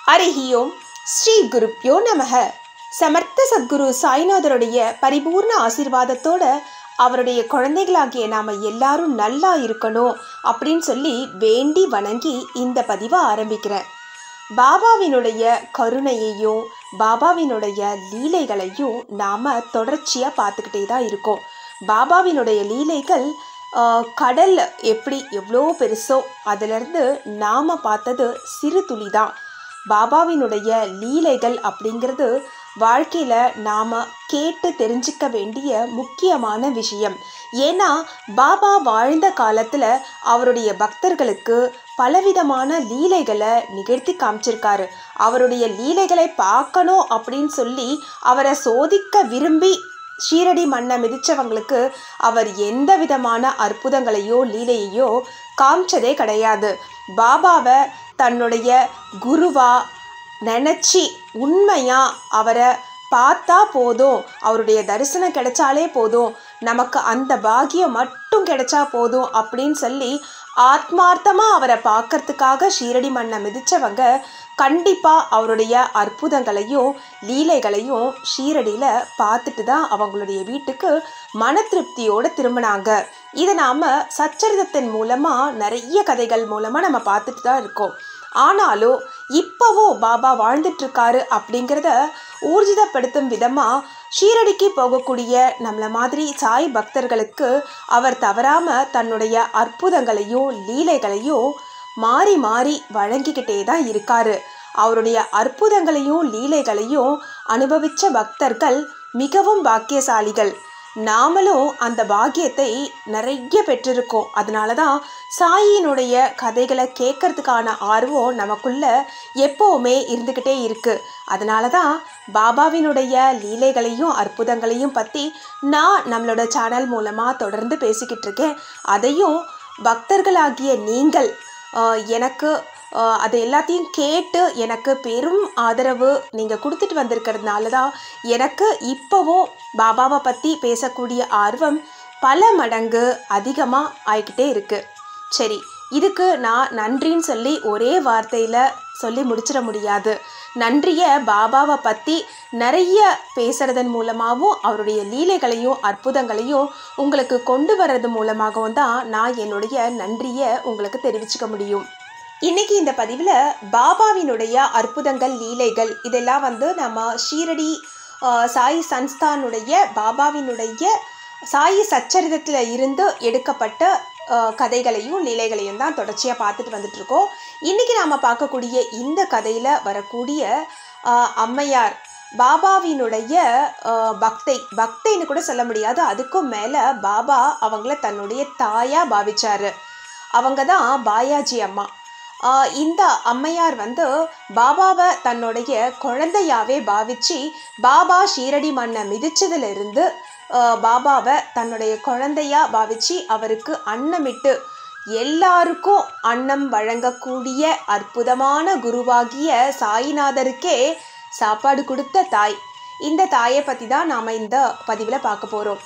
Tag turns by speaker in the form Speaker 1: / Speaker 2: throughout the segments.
Speaker 1: ஹரிஹி ஓம் ஸ்ரீ குருப்யோ நமக சமர்த்த சத்குரு சாய்நாதருடைய பரிபூர்ண ஆசீர்வாதத்தோட அவருடைய குழந்தைகளாகிய நாம் எல்லாரும் நல்லா இருக்கணும் அப்படின்னு சொல்லி வேண்டி வணங்கி இந்த பதிவை ஆரம்பிக்கிறேன் பாபாவினுடைய கருணையையும் பாபாவினுடைய லீலைகளையும் நாம் தொடர்ச்சியாக பார்த்துக்கிட்டே தான் இருக்கோம் பாபாவினுடைய லீலைகள் ஆஹ், கடல் எப்படி எவ்வளோ பெருசோ அதிலிருந்து நாம் பார்த்தது சிறு துளி தான் பாபாவினுடைய லீலைகள் அப்படிங்கிறது வாழ்க்கையில் நாம் கேட்டு தெரிஞ்சுக்க வேண்டிய முக்கியமான விஷயம் ஏன்னா பாபா வாழ்ந்த காலத்தில் அவருடைய பக்தர்களுக்கு பலவிதமான லீலைகளை நிகழ்த்தி காமிச்சிருக்காரு அவருடைய லீலைகளை பார்க்கணும் அப்படின்னு சொல்லி அவரை சோதிக்க விரும்பி ஷீரடி மண்ணை மிதிச்சவங்களுக்கு அவர் எந்த விதமான அற்புதங்களையோ லீலையையோ காமிச்சதே கிடையாது பாபாவை தன்னுடைய குருவா நினச்சி உண்மையா அவரை பார்த்தா போதும் அவருடைய தரிசனம் கிடைச்சாலே போதும் நமக்கு அந்த பாக்கியம் மட்டும் கிடைச்சா போதும் அப்படின்னு சொல்லி ஆத்மார்த்தமாக அவரை பார்க்கறதுக்காக ஷீரடி மண்ணை மிதிச்சவங்க கண்டிப்பாக அவருடைய அற்புதங்களையும் லீலைகளையும் ஷீரடியில் பார்த்துட்டு தான் அவங்களுடைய வீட்டுக்கு மன திருப்தியோடு திரும்பினாங்க இதை நாம் சச்சரிதத்தின் மூலமாக நிறைய கதைகள் மூலமாக நம்ம பார்த்துட்டு தான் இருக்கோம் ஆனாலும் இப்போவும் பாபா வாழ்ந்துட்டுருக்காரு அப்படிங்கிறத ஊர்ஜிதப்படுத்தும் விதமாக ஷீரடிக்கு போகக்கூடிய நம்மள மாதிரி சாய் பக்தர்களுக்கு அவர் தவறாமல் தன்னுடைய அற்புதங்களையும் லீலைகளையும் மாறி மாறி வழங்கிக்கிட்டே தான் இருக்காரு அவருடைய அற்புதங்களையும் லீலைகளையும் அனுபவிச்ச பக்தர்கள் மிகவும் பாக்கியசாலிகள் நாமளும் அந்த பாக்கியத்தை நிறைய பெற்றிருக்கோம் அதனால தான் சாயினுடைய கதைகளை கேட்கறதுக்கான ஆர்வம் நமக்குள்ள எப்போவுமே இருந்துக்கிட்டே இருக்கு அதனால தான் பாபாவினுடைய லீலைகளையும் அற்புதங்களையும் பற்றி நான் நம்மளோட சேனல் மூலமாக தொடர்ந்து பேசிக்கிட்டு இருக்கேன் அதையும் பக்தர்களாகிய நீங்கள் ஆஹ், எனக்கு ஆஹ், அது எல்லாத்தையும் கேட்டு எனக்கு பெரும் ஆதரவு நீங்கள் கொடுத்துட்டு வந்திருக்கிறதுனால தான் எனக்கு இப்போவும் பாபாவை பற்றி பேசக்கூடிய ஆர்வம் பல மடங்கு அதிகமாக ஆயிக்கிட்டே இருக்கு சரி இதுக்கு நான் நன்றின்னு சொல்லி ஒரே வார்த்தையில் சொல்லி முடிச்சிட முடியாது நன்றியை பாபாவை பற்றி நிறைய பேசுறதன் மூலமாகவும் அவருடைய லீலைகளையும் அற்புதங்களையும் உங்களுக்கு கொண்டு வர்றது மூலமாகவும் தான் நான் என்னுடைய நன்றியை உங்களுக்கு தெரிவிச்சுக்க முடியும் இன்னைக்கு இந்த பதிவில் பாபாவினுடைய அற்புதங்கள் லீலைகள் இதெல்லாம் வந்து நம்ம ஷீரடி ஆஹ், சாய் சன்ஸ்தானுடைய பாபாவினுடைய சாயி சச்சரிதத்தில் இருந்து எடுக்கப்பட்ட ஆஹ், கதைகளையும் லீலைகளையும் தான் தொடர்ச்சியாக பார்த்துட்டு வந்துட்டு இருக்கோம் இன்னைக்கு நாம் பார்க்கக்கூடிய இந்த கதையில் வரக்கூடிய ஆஹ், அம்மையார் பாபாவினுடைய ஆஹ், பக்தை பக்தைன்னு கூட சொல்ல முடியாது அதுக்கும் மேலே பாபா அவங்கள தன்னுடைய தாயாக பாவிச்சாரு அவங்க தான் பாயாஜி அம்மா ஆஹ் இந்த அம்மையார் வந்து பாபாவை தன்னுடைய குழந்தையாவே பாவிச்சு பாபா ஷீரடி மண்ணை மிதிச்சதுல இருந்து ஆஹ் பாபாவை தன்னுடைய குழந்தையா பாவிச்சு அவருக்கு அன்னமிட்டு எல்லாருக்கும் அன்னம் வழங்கக்கூடிய அற்புதமான குருவாகிய சாயிநாதருக்கே சாப்பாடு கொடுத்த தாய் இந்த தாயை பற்றி தான் நாம் இந்த பதிவில் பார்க்க போகிறோம்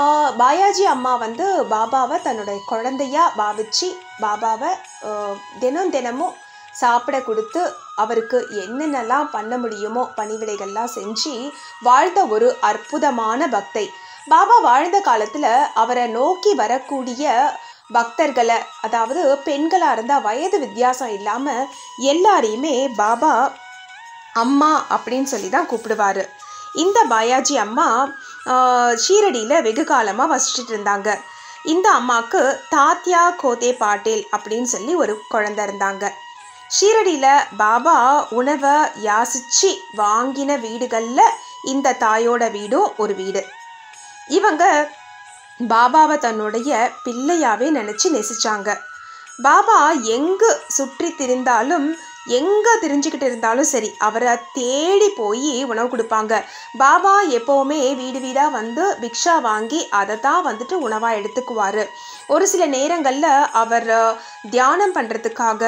Speaker 1: பாயாஜி அம்மா வந்து பாபாவை தன்னுடைய குழந்தையா பாவிச்சு பாபாவை ஆஹ், தினம் தினமும் சாப்பிட கொடுத்து அவருக்கு என்னென்னலாம் பண்ண முடியுமோ பணிவிடைகள்லாம் செஞ்சு வாழ்ந்த ஒரு அற்புதமான பக்தை பாபா வாழ்ந்த காலத்தில் அவரை நோக்கி வரக்கூடிய பக்தர்களை அதாவது பெண்களாக இருந்தால் வயது வித்தியாசம் இல்லாமல் எல்லாரையுமே பாபா அம்மா அப்படின்னு சொல்லி தான் கூப்பிடுவார் இந்த பாயாஜி அம்மா ஷீரடியில் வெகு காலமாக வசிச்சுட்டு இருந்தாங்க இந்த அம்மாவுக்கு தாத்யா கோதே பாட்டேல் அப்படின்னு சொல்லி ஒரு குழந்தை இருந்தாங்க ஷீரடியில் பாபா உணவை யாசிச்சு வாங்கின வீடுகளில் இந்த தாயோட வீடும் ஒரு வீடு இவங்க பாபாவை தன்னுடைய பிள்ளையாவே நினச்சி நேசிச்சாங்க பாபா எங்கு சுற்றி திரிந்தாலும் எங்கே தெரிஞ்சுக்கிட்டு இருந்தாலும் சரி அவரை தேடி போய் உணவு கொடுப்பாங்க பாபா எப்போவுமே வீடு வீடாக வந்து பிக்ஷா வாங்கி அதை தான் வந்துட்டு உணவாக எடுத்துக்குவார் ஒரு சில நேரங்களில் அவர் அஹ், தியானம் பண்ணுறதுக்காக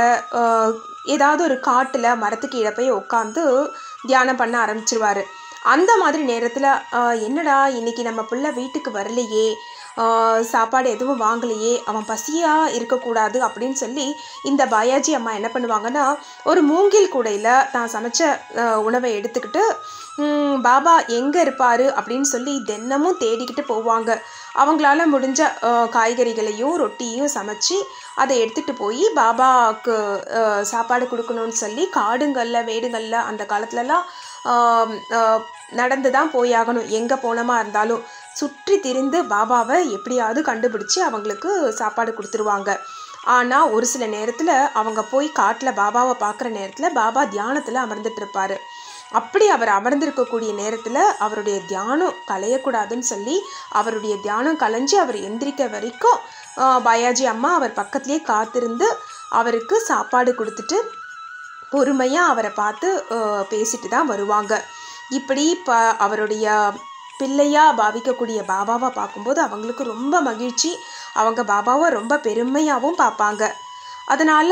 Speaker 1: ஏதாவது ஒரு காட்டில் மரத்துக்கு கீழே போய் உட்காந்து தியானம் பண்ண ஆரம்பிச்சிருவாரு அந்த மாதிரி நேரத்தில் என்னடா இன்னைக்கு நம்ம பிள்ளை வீட்டுக்கு வரலையே ஆஹ், சாப்பாடு எதுவும் வாங்கலையே அவன் பசியாக இருக்கக்கூடாது அப்படின்னு சொல்லி இந்த பாயாஜி அம்மா என்ன பண்ணுவாங்கன்னா ஒரு மூங்கில் கூடையில் தான் சமைச்ச ஆஹ், உணவை எடுத்துக்கிட்டு ம், பாபா எங்கே இருப்பார் அப்படின்னு சொல்லி தினமும் தேடிக்கிட்டு போவாங்க அவங்களால முடிஞ்ச ஆஹ், காய்கறிகளையும் ரொட்டியும் சமைச்சு அதை எடுத்துகிட்டு போய் பாபாவுக்கு ஆஹ், சாப்பாடு கொடுக்கணும்னு சொல்லி காடுங்களில் மேடுகளில் அந்த காலத்துலலாம் ஆம், ஆஹ், நடந்து தான் போயாகணும் எங்கே போனமா இருந்தாலும் சுற்றி திரிந்து பாபாவை எப்படியாவது கண்டுபிடிச்சு அவங்களுக்கு சாப்பாடு கொடுத்துருவாங்க ஆனால் ஒரு சில நேரத்தில் அவங்க போய் காட்டில் பாபாவை பார்க்குற நேரத்தில் பாபா தியானத்தில் அமர்ந்துட்டு இருப்பாரு அப்படி அவர் அமர்ந்திருக்கக்கூடிய நேரத்தில் அவருடைய தியானம் கலையக்கூடாதுன்னு சொல்லி அவருடைய தியானம் கலைஞ்சு அவர் எந்திரிக்க வரைக்கும் ஆஹ், பயாஜி அம்மா அவர் பக்கத்துலேயே காத்திருந்து அவருக்கு சாப்பாடு கொடுத்துட்டு பொறுமையாக அவரை பார்த்து ஆஹ், பேசிட்டு தான் வருவாங்க இப்படி ப அவருடைய பிள்ளையா பாவிக்கக்கூடிய பாபாவை பார்க்கும்போது அவங்களுக்கு ரொம்ப மகிழ்ச்சி அவங்க பாபாவை ரொம்ப பெருமையாகவும் பார்ப்பாங்க அதனால்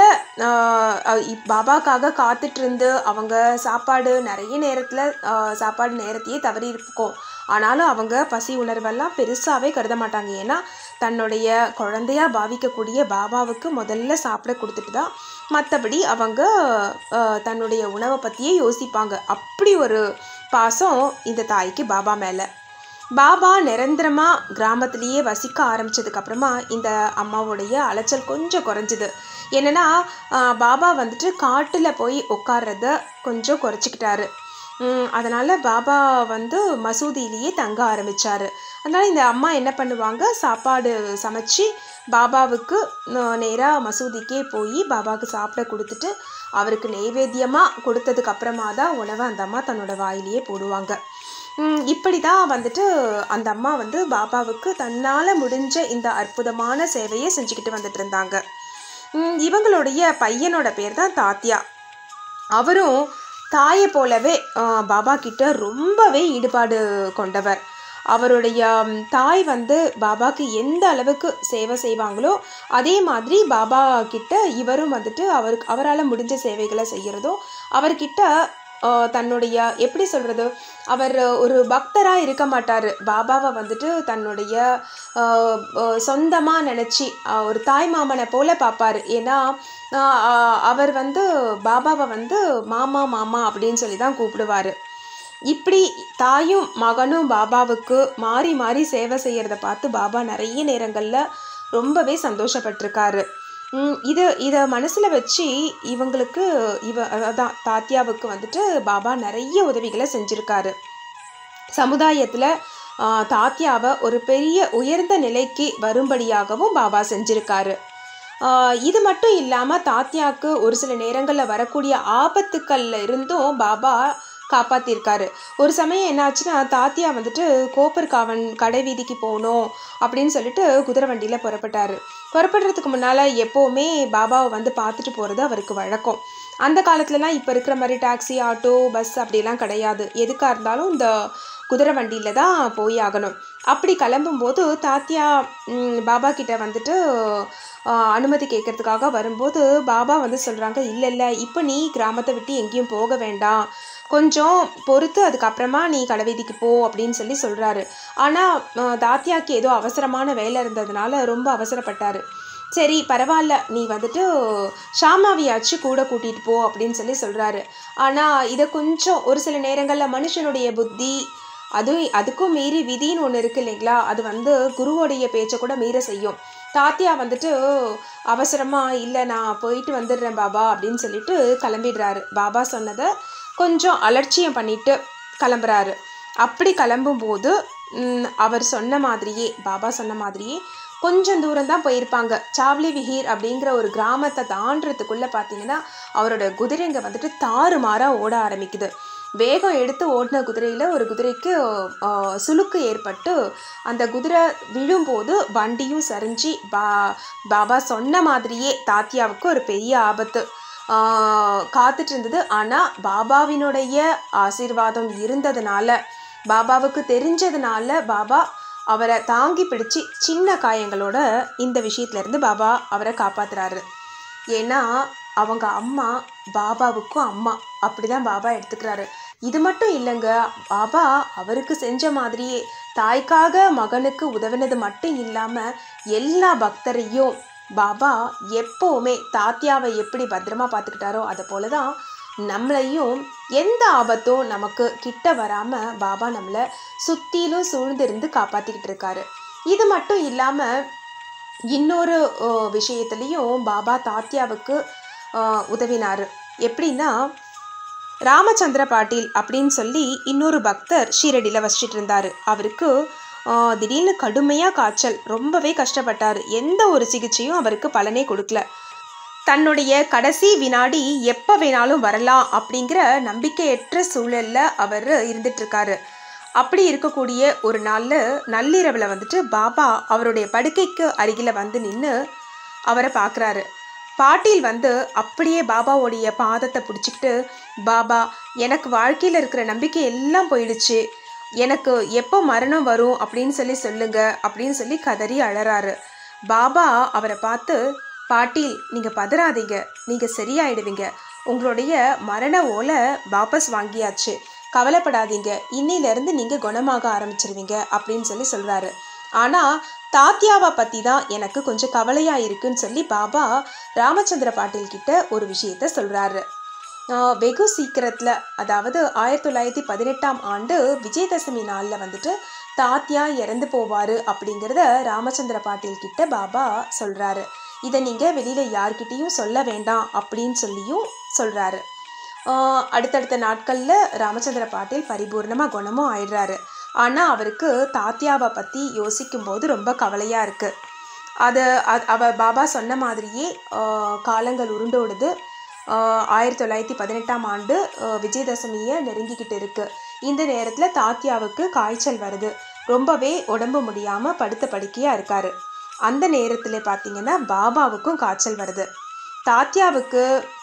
Speaker 1: பாபாக்காக காத்துட்டு இருந்து அவங்க சாப்பாடு நிறைய நேரத்தில் சாப்பாடு நேரத்தையே தவறி இருக்கும் ஆனாலும் அவங்க பசி உணர்வெல்லாம் பெருசாகவே கருத மாட்டாங்க ஏன்னா தன்னுடைய குழந்தையா பாவிக்கக்கூடிய பாபாவுக்கு முதல்ல சாப்பிட கொடுத்துட்டு தான் மற்றபடி அவங்க ஆஹ், தன்னுடைய உணவை பற்றியே யோசிப்பாங்க அப்படி ஒரு பாசம் இந்த தாய்க்கு பாபா மேலே பாபா நிரந்தரமாக கிராமத்திலேயே வசிக்க ஆரம்பிச்சதுக்கு அப்புறமா இந்த அம்மாவுடைய அலைச்சல் கொஞ்சம் குறைஞ்சிது என்னன்னா ஆஹ், பாபா வந்துட்டு காட்டில் போய் உட்கார்றத கொஞ்சம் குறைச்சிக்கிட்டாரு உம், அதனால பாபா வந்து மசூதியிலேயே தங்க ஆரம்பிச்சாரு அதனால இந்த அம்மா என்ன பண்ணுவாங்க சாப்பாடு சமைச்சு பாபாவுக்கு நேராக மசூதிக்கே போய் பாபாவுக்கு சாப்பிட கொடுத்துட்டு அவருக்கு நெய்வேத்தியமாக கொடுத்ததுக்கு அப்புறமா தான் உணவை அந்த அம்மா தன்னோட வாயிலேயே போடுவாங்க உம், இப்படி தான் வந்துட்டு அந்த அம்மா வந்து பாபாவுக்கு தன்னால் முடிஞ்ச இந்த அற்புதமான சேவையை செஞ்சுக்கிட்டு வந்துட்டு இருந்தாங்க உம், இவங்களுடைய பையனோட பேர் தான் தாத்தியா அவரும் தாயை போலவே ஆஹ், பாபா கிட்ட ரொம்பவே ஈடுபாடு கொண்டவர் அவருடைய ம், தாய் வந்து பாபாக்கு எந்த அளவுக்கு சேவை செய்வாங்களோ அதே மாதிரி பாபா கிட்ட இவரும் வந்துட்டு அவருக்கு அவரால் முடிஞ்ச சேவைகளை செய்கிறதும் அவர்கிட்ட ஆஹ், தன்னுடைய எப்படி சொல்கிறது அவர் ஒரு பக்தராக இருக்க மாட்டார் பாபாவை வந்துட்டு தன்னுடைய சொந்தமாக நினச்சி ஒரு தாய் மாமனை போல பார்ப்பார் ஏன்னா ஆஹ், ஆஹ், அவர் வந்து பாபாவை வந்து மாமா மாமா அப்படின்னு சொல்லி தான் கூப்பிடுவார் இப்படி தாயும் மகனும் பாபாவுக்கு மாறி மாறி சேவை செய்கிறத பார்த்து பாபா நிறைய நேரங்களில் ரொம்பவே சந்தோஷப்பட்டிருக்காரு உம், இது இதை மனசில் வச்சு இவங்களுக்கு இவ அதான் தாத்தியாவுக்கு வந்துட்டு பாபா நிறைய உதவிகளை செஞ்சுருக்காரு சமுதாயத்தில் தாத்தியாவை ஒரு பெரிய உயர்ந்த நிலைக்கு வரும்படியாகவும் பாபா செஞ்சுருக்காரு ஆஹ் இது மட்டும் இல்லாமல் தாத்தியாவுக்கு ஒரு சில நேரங்களில் வரக்கூடிய ஆபத்துக்கள்ல இருந்தும் பாபா காப்பாற்றிருக்காரு ஒரு சமயம் என்னாச்சுன்னா தாத்தியா வந்துட்டு கோப்பர்காவன் கடை வீதிக்கு போகணும் அப்படின்னு சொல்லிட்டு குதிரை வண்டியில் புறப்பட்டார் புறப்படுறதுக்கு முன்னால் எப்போவுமே பாபாவை வந்து பார்த்துட்டு போகிறது அவருக்கு வழக்கம் அந்த காலத்துலலாம் இப்போ இருக்கிற மாதிரி டாக்ஸி ஆட்டோ பஸ் அப்படிலாம் கிடையாது எதுக்காக இருந்தாலும் இந்த குதிரை வண்டியில் தான் போய் ஆகணும் அப்படி கிளம்பும்போது தாத்தியா ம், பாபா கிட்ட வந்துட்டு ஆஹ், அனுமதி கேட்கறதுக்காக வரும்போது பாபா வந்து சொல்கிறாங்க இல்லை இல்லை இப்போ நீ கிராமத்தை விட்டு எங்கேயும் போக வேண்டாம் கொஞ்சம் பொறுத்து அதுக்கப்புறமா நீ கடைவீதிக்கு போ அப்படின்னு சொல்லி சொல்கிறாரு ஆனால் தாத்தியாக்கு ஏதோ அவசரமான வேலை இருந்ததுனால ரொம்ப அவசரப்பட்டார் சரி பரவாயில்ல நீ வந்துட்டு ஷாமாவியாச்சு கூட கூட்டிகிட்டு போ அப்படின்னு சொல்லி சொல்கிறாரு ஆனால் இதை கொஞ்சம் ஒரு சில நேரங்களில் மனுஷனுடைய புத்தி அது அதுக்கும் மீறி விதின்னு ஒன்று இருக்கு இல்லைங்களா அது வந்து குருவோடைய பேச்சை கூட மீற செய்யும் தாத்தியா வந்துட்டு அவசரமாக இல்லை நான் போயிட்டு வந்துடுறேன் பாபா அப்படின்னு சொல்லிட்டு கிளம்பிடுறாரு பாபா சொன்னதை கொஞ்சம் அலட்சியம் பண்ணிட்டு கிளம்புறாரு அப்படி கிளம்பும்போது ம், அவர் சொன்ன மாதிரியே பாபா சொன்ன மாதிரியே கொஞ்சம் தூரம் தான் போயிருப்பாங்க சாவ்லி விஹீர் அப்படிங்கிற ஒரு கிராமத்தை தாண்டறதுக்குள்ளே பார்த்தீங்கன்னா அவரோட குதிரைங்க வந்துட்டு தாறுமாறாக ஓட ஆரம்பிக்குது வேகம் எடுத்து ஓடின குதிரையில் ஒரு குதிரைக்கு ஆ, சுளுக்கு ஏற்பட்டு அந்த குதிரை விழும்போது வண்டியும் சரிஞ்சு பா பாபா சொன்ன மாதிரியே தாத்தியாவுக்கு ஒரு பெரிய ஆபத்து ஆ, காத்துட்டு இருந்தது ஆனால் பாபாவினுடைய ஆசீர்வாதம் இருந்ததுனால பாபாவுக்கு தெரிஞ்சதுனால பாபா அவரை தாங்கி பிடிச்சி சின்ன காயங்களோட இந்த விஷயத்துலேருந்து பாபா அவரை காப்பாத்துறாரு ஏன்னா அவங்க அம்மா பாபாவுக்கும் அம்மா அப்படிதான் பாபா எடுத்துக்கிறாரு இது மட்டும் இல்லைங்க பாபா அவருக்கு செஞ்ச மாதிரியே தாய்க்காக மகனுக்கு உதவினது மட்டும் இல்லாமல் எல்லா பக்தரையும் பாபா எப்போவுமே தாத்தியாவை எப்படி பத்திரமா பார்த்துக்கிட்டாரோ அதை போல தான் நம்மளையும் எந்த ஆபத்தும் நமக்கு கிட்ட வராமல் பாபா நம்மளை சுற்றிலும் சூழ்ந்திருந்து காப்பாற்றிக்கிட்டு இருக்காரு இது மட்டும் இல்லாமல் இன்னொரு அஹ், விஷயத்துலேயும் பாபா தாத்தியாவுக்கு அஹ், உதவினார் எப்படின்னா ராமச்சந்திர பாட்டீல் அப்படின்னு சொல்லி இன்னொரு பக்தர் ஷீரடியில் வசிச்சிட்டு இருந்தார் அவருக்கு ஆஹ், திடீர்னு கடுமையாக காய்ச்சல் ரொம்பவே கஷ்டப்பட்டார் எந்த ஒரு சிகிச்சையும் அவருக்கு பலனே கொடுக்கல தன்னுடைய கடைசி வினாடி எப்போ வேணாலும் வரலாம் அப்படிங்கிற நம்பிக்கையற்ற சூழலில் அவர் இருந்துட்டுருக்காரு அப்படி இருக்கக்கூடிய ஒரு நாளில் நள்ளிரவில் வந்துட்டு பாபா அவருடைய படுக்கைக்கு அருகில் வந்து நின்று அவரை பார்க்குறாரு பாட்டில் வந்து அப்படியே பாபாவுடைய பாதத்தை பிடிச்சிக்கிட்டு பாபா எனக்கு வாழ்க்கையில் இருக்கிற நம்பிக்கை எல்லாம் போயிடுச்சு எனக்கு எப்போ மரணம் வரும் அப்படின்னு சொல்லி சொல்லுங்க அப்படின்னு சொல்லி கதறி அழறாரு பாபா அவரை பார்த்து பாட்டில் நீங்கள் பதறாதீங்க நீங்கள் சரியாயிடுவீங்க உங்களுடைய மரண ஓலை வாபஸ் வாங்கியாச்சு கவலைப்படாதீங்க இன்னிலேருந்து நீங்கள் குணமாக ஆரம்பிச்சிருவீங்க அப்படின்னு சொல்லி சொல்கிறாரு ஆனால் தாத்தியாவை பற்றி தான் எனக்கு கொஞ்சம் கவலையாக இருக்குன்னு சொல்லி பாபா ராமச்சந்திர பாட்டில் கிட்ட ஒரு விஷயத்த சொல்கிறாரு வெகு சீக்கிரத்தில் அதாவது ஆயிரத்தி தொள்ளாயிரத்தி பதினெட்டாம் ஆண்டு விஜயதசமி நாளில் வந்துட்டு தாத்தியா இறந்து போவார் அப்படிங்கிறத ராமச்சந்திர பாட்டில் கிட்ட பாபா சொல்கிறாரு இதை நீங்கள் வெளியில் யார்கிட்டேயும் சொல்ல வேண்டாம் அப்படின்னு சொல்லியும் சொல்கிறாரு அடுத்தடுத்த நாட்களில் ராமச்சந்திர பாட்டில் பரிபூர்ணமாக குணமும் ஆயிடுறாரு ஆனால் அவருக்கு தாத்தியாவை பற்றி யோசிக்கும்போது ரொம்ப கவலையாக இருக்குது அது அ- அவ பாபா சொன்ன மாதிரியே ஆஹ், காலங்கள் உருண்டோடுது ஆஹ், ஆயிரத்தி தொள்ளாயிரத்தி பதினெட்டாம் ஆண்டு ஆஹ், விஜயதசமியை நெருங்கிக்கிட்டு இருக்கு இந்த நேரத்தில் தாத்தியாவுக்கு காய்ச்சல் வருது ரொம்பவே உடம்பு முடியாமல் படுத்த படுக்கையாக இருக்காரு அந்த நேரத்தில் பார்த்தீங்கன்னா பாபாவுக்கும் காய்ச்சல் வருது தாத்தியாவுக்கு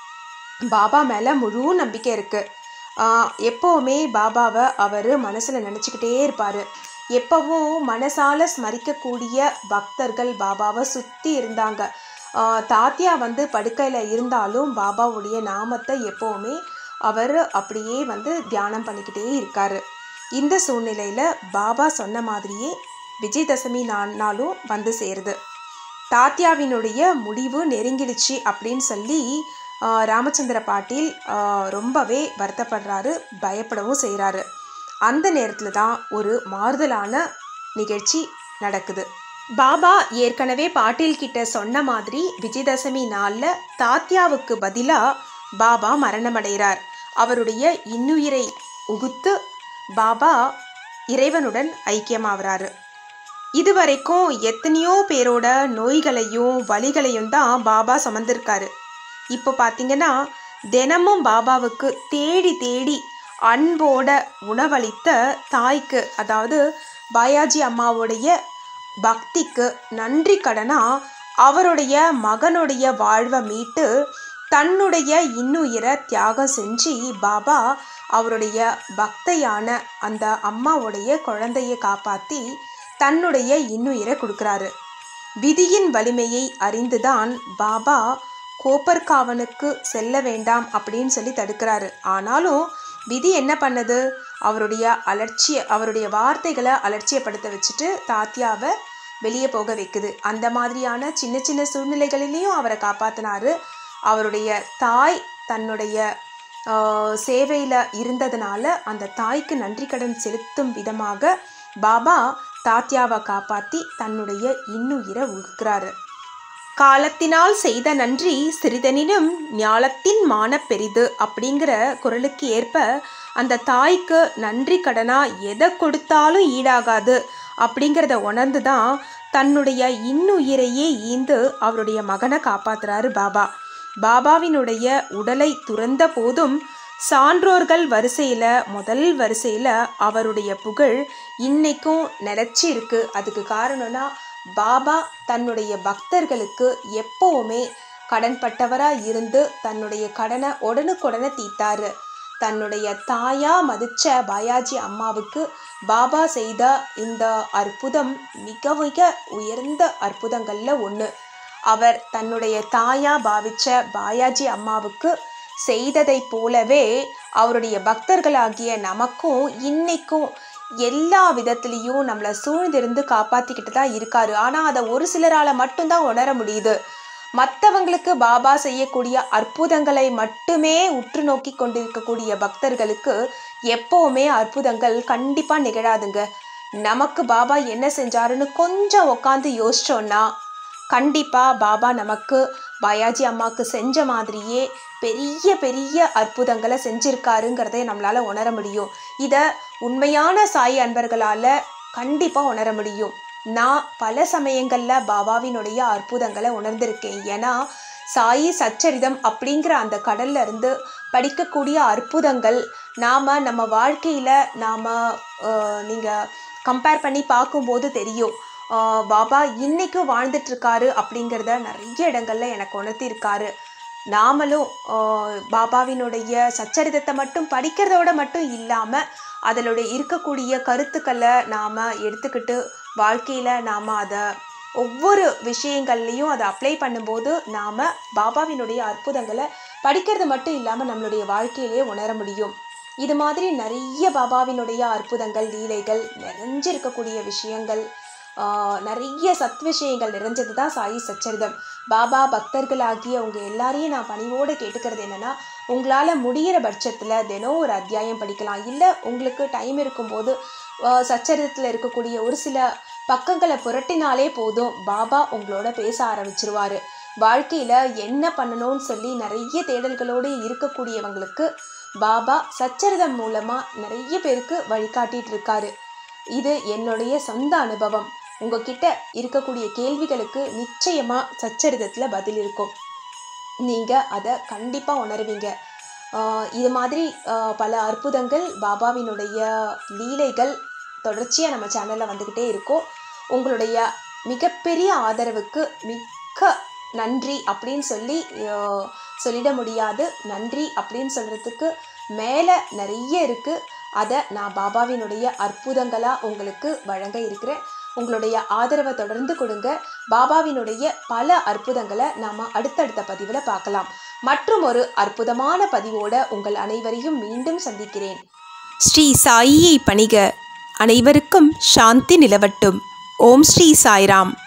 Speaker 1: பாபா மேலே முழு நம்பிக்கை இருக்குது எப்போவுமே பாபாவை அவர் மனசில் நினச்சிக்கிட்டே இருப்பார் எப்பவும் மனசால ஸ்மரிக்கக்கூடிய பக்தர்கள் பாபாவை சுற்றி இருந்தாங்க ஆஹ் தாத்தியா வந்து படுக்கையில் இருந்தாலும் பாபாவுடைய நாமத்தை எப்போவுமே அவர் அப்படியே வந்து தியானம் பண்ணிக்கிட்டே இருக்காரு இந்த சூழ்நிலையில் பாபா சொன்ன மாதிரியே விஜயதசமி நா- நாளும் வந்து சேருது தாத்தியாவினுடைய முடிவு நெருங்கிடுச்சு அப்படின்னு சொல்லி ஆஹ், ராமச்சந்திர பாட்டீல் ஆஹ், ரொம்பவே வருத்தப்படுறாரு பயப்படவும் செய்கிறாரு அந்த நேரத்தில் தான் ஒரு மாறுதலான நிகழ்ச்சி நடக்குது பாபா ஏற்கனவே பாட்டீல் கிட்ட சொன்ன மாதிரி விஜயதசமி நாளில் தாத்தியாவுக்கு பதிலாக பாபா மரணமடைகிறார் அவருடைய இன்னுயிரை உகுத்து பாபா இறைவனுடன் ஐக்கியமாகறாரு இதுவரைக்கும் எத்தனையோ பேரோட நோய்களையும் வலிகளையும் தான் பாபா சுமந்திருக்காரு இப்போ பார்த்தீங்கன்னா தினமும் பாபாவுக்கு தேடி தேடி அன்போட உணவளித்த தாய்க்கு அதாவது பாயாஜி அம்மாவுடைய பக்திக்கு நன்றி கடனா அவருடைய மகனுடைய வாழ்வை மீட்டு தன்னுடைய இன்னுயிரை தியாகம் செஞ்சு பாபா அவருடைய பக்தையான அந்த அம்மாவுடைய குழந்தையை காப்பாற்றி தன்னுடைய இன்னுயிரை கொடுக்குறாரு விதியின் வலிமையை அறிந்துதான் பாபா கோப்பர்காவனுக்கு செல்ல வேண்டாம் அப்படின்னு சொல்லி தடுக்கிறாரு ஆனாலும் விதி என்ன பண்ணுது அவருடைய அலட்சிய அவருடைய வார்த்தைகளை அலட்சியப்படுத்த வச்சுட்டு தாத்தியாவை வெளியே போக வைக்குது அந்த மாதிரியான சின்ன சின்ன சூழ்நிலைகளிலையும் அவரை காப்பாத்தினாரு அவருடைய தாய் தன்னுடைய சேவையில் இருந்ததுனால அந்த தாய்க்கு நன்றி கடன் செலுத்தும் விதமாக பாபா தாத்தியாவை காப்பாற்றி தன்னுடைய இன்னுயிரை உழுக்கிறாரு காலத்தினால் செய்த நன்றி சிறிதனினும் ஞாலத்தின் மான பெரிது அப்படிங்கிற குரலுக்கு ஏற்ப அந்த தாய்க்கு நன்றி கடனா எதை கொடுத்தாலும் ஈடாகாது அப்படிங்கிறத உணர்ந்து தான் தன்னுடைய இன்னுயிரையே ஈந்து அவருடைய மகனை காப்பாத்துறாரு பாபா பாபாவினுடைய உடலை துறந்த போதும் சான்றோர்கள் வரிசையில் முதல் வரிசையில் அவருடைய புகழ் இன்னைக்கும் நிலச்சி இருக்கு அதுக்கு காரணம்னா பாபா தன்னுடைய பக்தர்களுக்கு எப்பவுமே கடன்பட்டவராக இருந்து தன்னுடைய கடனை உடனுக்குடனே தீத்தாரு தன்னுடைய தாயா மதிச்ச பாயாஜி அம்மாவுக்கு பாபா செய்த இந்த அற்புதம் மிக மிக உயர்ந்த அற்புதங்களில் ஒன்று அவர் தன்னுடைய தாயா பாவிச்ச பாயாஜி அம்மாவுக்கு செய்ததைப் போலவே அவருடைய பக்தர்களாகிய நமக்கும் இன்னைக்கும் எல்லா விதத்துலேயும் நம்மளை சூழ்ந்திருந்து காப்பாற்றிக்கிட்டு தான் இருக்காரு ஆனால் அதை ஒரு சிலரால் மட்டும்தான் உணர முடியுது மற்றவங்களுக்கு பாபா செய்யக்கூடிய அற்புதங்களை மட்டுமே உற்று நோக்கி கொண்டிருக்கக்கூடிய பக்தர்களுக்கு எப்போவுமே அற்புதங்கள் கண்டிப்பாக நிகழாதுங்க நமக்கு பாபா என்ன செஞ்சாருன்னு கொஞ்சம் உட்காந்து யோசிச்சோன்னா கண்டிப்பாக பாபா நமக்கு பாயாஜி அம்மாவுக்கு செஞ்ச மாதிரியே பெரிய பெரிய அற்புதங்களை செஞ்சிருக்காருங்கிறதை நம்மளால் உணர முடியும் இதை உண்மையான சாய் அன்பர்களால் கண்டிப்பாக உணர முடியும் நான் பல சமயங்களில் பாபாவினுடைய அற்புதங்களை உணர்ந்திருக்கேன் ஏன்னா சாயி சச்சரிதம் அப்படிங்கிற அந்த கடல்ல இருந்து படிக்கக்கூடிய அற்புதங்கள் நாம் நம்ம வாழ்க்கையில் நாம் நீங்கள் கம்பேர் பண்ணி பார்க்கும்போது தெரியும் ஆஹ் பாபா இன்னைக்கும் வாழ்ந்துட்டுருக்காரு அப்படிங்கிறத நிறைய இடங்கள்ல எனக்கு உணர்த்தியிருக்காரு நாமளும் ஆஹ் பாபாவினுடைய சச்சரிதத்தை மட்டும் படிக்கிறதோட மட்டும் இல்லாமல் அதில் இருக்கக்கூடிய கருத்துக்களை நாம் எடுத்துக்கிட்டு வாழ்க்கையில் நாம் அதை ஒவ்வொரு விஷயங்கள்லையும் அதை அப்ளை பண்ணும்போது நாம் பாபாவினுடைய அற்புதங்களை படிக்கிறது மட்டும் இல்லாமல் நம்மளுடைய வாழ்க்கையிலேயே உணர முடியும் இது மாதிரி நிறைய பாபாவினுடைய அற்புதங்கள் லீலைகள் நிறைஞ்சிருக்கக்கூடிய விஷயங்கள் ஆஹ் நிறைய சத் விஷயங்கள் நிறைஞ்சது தான் சாயி சச்சரிதம் பாபா பக்தர்களாகிய உங்க எல்லாரையும் நான் பணிவோடு கேட்டுக்கிறது என்னன்னா உங்களால் முடியிற பட்சத்தில் தினம் ஒரு அத்தியாயம் படிக்கலாம் இல்லை உங்களுக்கு டைம் இருக்கும்போது ஆஹ் சச்சரிதத்தில் இருக்கக்கூடிய ஒரு சில பக்கங்களை புரட்டினாலே போதும் பாபா உங்களோட பேச ஆரம்பிச்சிருவாரு வாழ்க்கையில் என்ன பண்ணணும்னு சொல்லி நிறைய தேடல்களோடு இருக்கக்கூடியவங்களுக்கு பாபா சச்சரிதம் மூலமாக நிறைய பேருக்கு வழிகாட்டிட்டு இருக்காரு இது என்னுடைய சொந்த அனுபவம் உங்ககிட்ட இருக்கக்கூடிய கேள்விகளுக்கு நிச்சயமாக சச்சரிதத்தில் பதில் இருக்கும் நீங்கள் அதை கண்டிப்பாக உணருவீங்க ஆஹ் இது மாதிரி ஆஹ் பல அற்புதங்கள் பாபாவினுடைய லீலைகள் தொடர்ச்சியாக நம்ம சேனலில் வந்துக்கிட்டே இருக்கும் உங்களுடைய மிகப்பெரிய ஆதரவுக்கு மிக்க நன்றி அப்படின்னு சொல்லி ஆஹ் சொல்லிட முடியாது நன்றி அப்படின்னு சொல்கிறதுக்கு மேலே நிறைய இருக்குது அதை நான் பாபாவினுடைய அற்புதங்களாக உங்களுக்கு வழங்க இருக்கிறேன் உங்களுடைய ஆதரவை தொடர்ந்து கொடுங்க பாபாவினுடைய பல அற்புதங்களை நாம் அடுத்தடுத்த பதிவில் பார்க்கலாம் மற்றும் ஒரு அற்புதமான பதிவோட உங்கள் அனைவரையும் மீண்டும் சந்திக்கிறேன் ஸ்ரீ சாயியை பணிக அனைவருக்கும் சாந்தி நிலவட்டும் ஓம் ஸ்ரீ சாய்ராம்